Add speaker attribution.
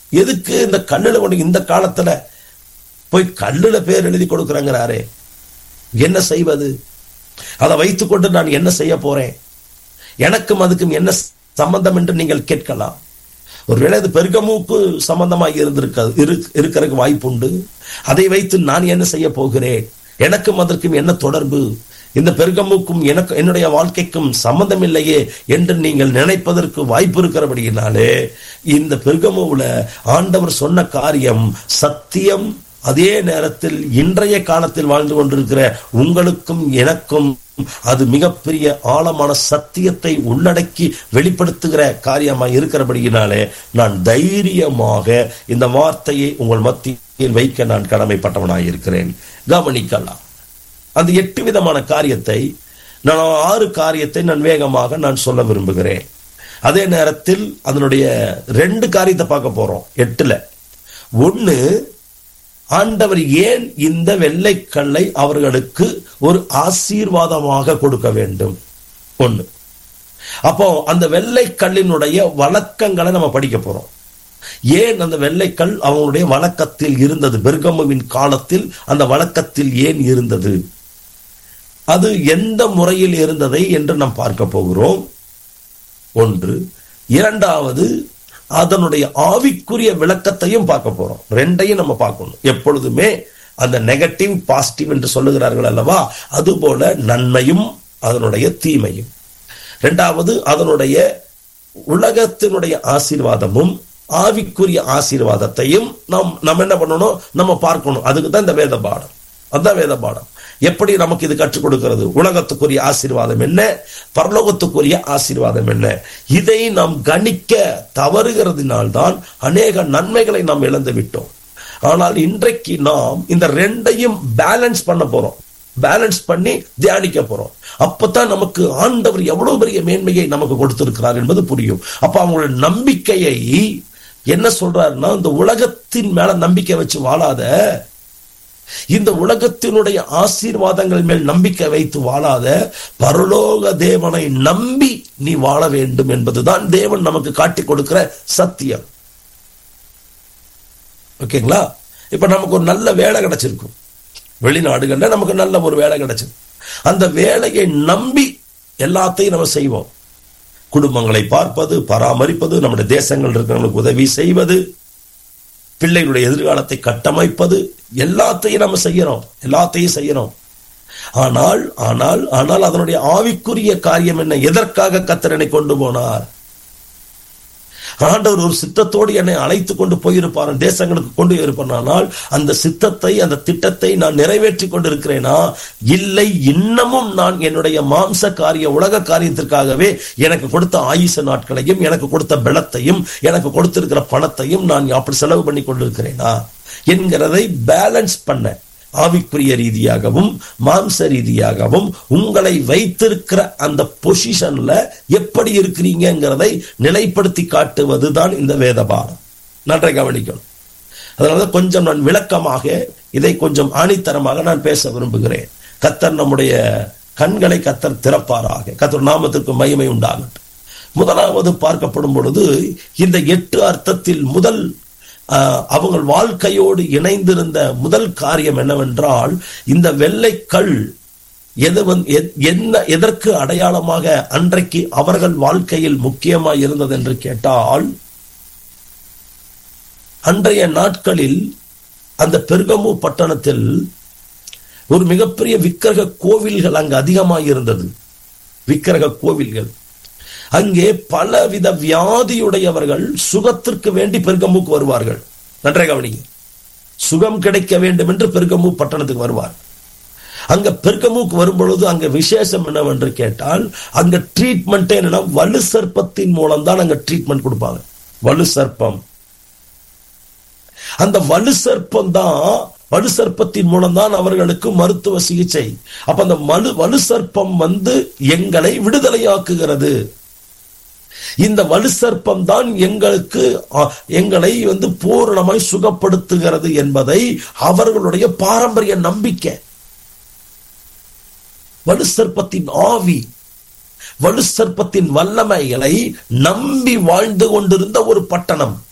Speaker 1: எதுக்கு இந்த கல்லுல கொண்டு இந்த காலத்துல போய் கல்லுல பேர் எழுதி கொடுக்குறாங்கிறாரே என்ன செய்வது அதை வைத்துக்கொண்டு நான் என்ன செய்ய போறேன் எனக்கும் அதுக்கும் என்ன சம்பந்தம் என்று நீங்கள் கேட்கலாம் ஒருவேளை அது பெருகமூக்கு சம்பந்தமாக இருந்திருக்காது இரு- இருக்கிறதுக்கு வாய்ப்புண்டு அதை வைத்து நான் என்ன செய்ய போகிறேன் எனக்கும் அதற்கும் என்ன தொடர்பு இந்த பெருகமுக்கும் எனக்கு என்னுடைய வாழ்க்கைக்கும் சம்பந்தம் இல்லையே என்று நீங்கள் நினைப்பதற்கு வாய்ப்பு இருக்கிறபடியினாலே இந்த பெருகமுல ஆண்டவர் சொன்ன காரியம் சத்தியம் அதே நேரத்தில் இன்றைய காலத்தில் வாழ்ந்து கொண்டிருக்கிற உங்களுக்கும் எனக்கும் அது மிகப்பெரிய ஆழமான சத்தியத்தை உள்ளடக்கி வெளிப்படுத்துகிற காரியமாக இருக்கிறபடியினாலே நான் தைரியமாக இந்த வார்த்தையை உங்கள் மத்தியில் வைக்க நான் கடமைப்பட்டவனாக இருக்கிறேன் கவனிக்கலாம் அந்த எட்டு விதமான காரியத்தை நான் ஆறு காரியத்தை நான் வேகமாக நான் சொல்ல விரும்புகிறேன் அதே நேரத்தில் அதனுடைய ரெண்டு காரியத்தை பார்க்க போறோம் எட்டுல ஒன்னு ஆண்டவர் ஏன் இந்த வெள்ளைக்கல்லை அவர்களுக்கு ஒரு ஆசீர்வாதமாக கொடுக்க வேண்டும் ஒண்ணு அப்போ அந்த வெள்ளைக்கல்லினுடைய வழக்கங்களை நம்ம படிக்க போறோம் ஏன் அந்த வெள்ளைக்கல் அவங்களுடைய வழக்கத்தில் இருந்தது பெர்கமுவின் காலத்தில் அந்த வழக்கத்தில் ஏன் இருந்தது அது எந்த முறையில் இருந்ததை என்று நாம் பார்க்க போகிறோம் ஒன்று இரண்டாவது அதனுடைய ஆவிக்குரிய விளக்கத்தையும் பார்க்க போறோம் ரெண்டையும் நம்ம பார்க்கணும் எப்பொழுதுமே அந்த நெகட்டிவ் பாசிட்டிவ் என்று சொல்லுகிறார்கள் அல்லவா அதுபோல நன்மையும் அதனுடைய தீமையும் இரண்டாவது அதனுடைய உலகத்தினுடைய ஆசீர்வாதமும் ஆவிக்குரிய ஆசீர்வாதத்தையும் நாம் நம்ம என்ன பண்ணணும் நம்ம பார்க்கணும் அதுக்கு தான் இந்த வேத பாடம் அதுதான் வேத பாடம் எப்படி நமக்கு இது கற்றுக் கொடுக்கிறது உலகத்துக்குரிய ஆசீர்வாதம் என்ன பரலோகத்துக்குரிய ஆசீர்வாதம் என்ன இதை நாம் கணிக்க தவறுகிறதுனால்தான் அநேக நன்மைகளை நாம் இழந்து விட்டோம் ஆனால் இன்றைக்கு நாம் இந்த ரெண்டையும் பேலன்ஸ் பண்ண போறோம் பேலன்ஸ் பண்ணி தியானிக்க போறோம் அப்பதான் நமக்கு ஆண்டவர் எவ்வளவு பெரிய மேன்மையை நமக்கு கொடுத்திருக்கிறார் என்பது புரியும் அப்ப அவங்களோட நம்பிக்கையை என்ன சொல்றாருன்னா இந்த உலகத்தின் மேல நம்பிக்கை வச்சு வாழாத இந்த உலகத்தினுடைய ஆசீர்வாதங்கள் மேல் நம்பிக்கை வைத்து வாழாத பரலோக தேவனை நம்பி நீ வாழ வேண்டும் என்பதுதான் தேவன் நமக்கு காட்டி கொடுக்கிற சத்தியம் ஓகேங்களா இப்ப நமக்கு ஒரு நல்ல வேலை கிடைச்சிருக்கும் வெளிநாடுகள்ல நமக்கு நல்ல ஒரு வேலை கிடைச்சது அந்த வேலையை நம்பி எல்லாத்தையும் நம்ம செய்வோம் குடும்பங்களை பார்ப்பது பராமரிப்பது நம்முடைய தேசங்கள் இருக்கிறவங்களுக்கு உதவி செய்வது பிள்ளைகளுடைய எதிர்காலத்தை கட்டமைப்பது எல்லாத்தையும் நம்ம செய்யறோம் எல்லாத்தையும் செய்யறோம் ஆனால் ஆனால் ஆனால் அதனுடைய ஆவிக்குரிய காரியம் என்ன எதற்காக கத்தரனை கொண்டு போனார் ஆண்டவர் ஒரு சித்தத்தோடு என்னை அழைத்து கொண்டு போயிருப்பார் தேசங்களுக்கு கொண்டு இருப்பானால் அந்த சித்தத்தை அந்த திட்டத்தை நான் நிறைவேற்றி கொண்டிருக்கிறேனா இல்லை இன்னமும் நான் என்னுடைய மாம்ச காரிய உலக காரியத்திற்காகவே எனக்கு கொடுத்த ஆயுச நாட்களையும் எனக்கு கொடுத்த பலத்தையும் எனக்கு கொடுத்திருக்கிற பணத்தையும் நான் அப்படி செலவு பண்ணி கொண்டிருக்கிறேனா என்கிறதை பேலன்ஸ் பண்ண ஆவிக்குரிய ரீதியாகவும் மாம்ச ரீதியாகவும் உங்களை வைத்திருக்கிற அந்த பொசிஷன்ல எப்படி இருக்கிறீங்கிறதை நிலைப்படுத்தி காட்டுவதுதான் இந்த வேத பாடம் நன்றை கவனிக்கணும் அதனால கொஞ்சம் நான் விளக்கமாக இதை கொஞ்சம் ஆணித்தரமாக நான் பேச விரும்புகிறேன் கத்தர் நம்முடைய கண்களை கத்தர் திறப்பாராக கத்தர் நாமத்திற்கு மகிமை உண்டாகட்டும் முதலாவது பார்க்கப்படும் பொழுது இந்த எட்டு அர்த்தத்தில் முதல் அவங்க வாழ்க்கையோடு இணைந்திருந்த முதல் காரியம் என்னவென்றால் இந்த வெள்ளைக்கல் எது என்ன எதற்கு அடையாளமாக அன்றைக்கு அவர்கள் வாழ்க்கையில் முக்கியமாக இருந்தது என்று கேட்டால் அன்றைய நாட்களில் அந்த பெருகமு பட்டணத்தில் ஒரு மிகப்பெரிய விக்கிரக கோவில்கள் அங்கு அதிகமாக இருந்தது விக்கிரக கோவில்கள் அங்கே பலவித வியாதியுடையவர்கள் சுகத்திற்கு வேண்டி பெருகமுக்கு வருவார்கள் நன்றாக கவனிங்க சுகம் கிடைக்க வேண்டும் என்று பெருகமு பட்டணத்துக்கு வருவார் அங்க பெருக்கமுக்கு வரும்பொழுது அங்க விசேஷம் என்னவென்று கேட்டால் அங்க ட்ரீட்மெண்ட் என்னன்னா வலு சர்ப்பத்தின் மூலம் தான் அங்க ட்ரீட்மெண்ட் கொடுப்பாங்க வலு சர்ப்பம் அந்த வலு சர்ப்பம் தான் வலு சர்ப்பத்தின் மூலம் தான் அவர்களுக்கு மருத்துவ சிகிச்சை அப்ப அந்த மலு வலு சர்ப்பம் வந்து எங்களை விடுதலையாக்குகிறது இந்த வலு சர்ப்பம் தான் எங்களுக்கு எங்களை வந்து பூரணமாய் சுகப்படுத்துகிறது என்பதை அவர்களுடைய பாரம்பரிய நம்பிக்கை வலு சர்ப்பத்தின் ஆவி வலு சர்ப்பத்தின் வல்லமைகளை நம்பி வாழ்ந்து கொண்டிருந்த ஒரு பட்டணம்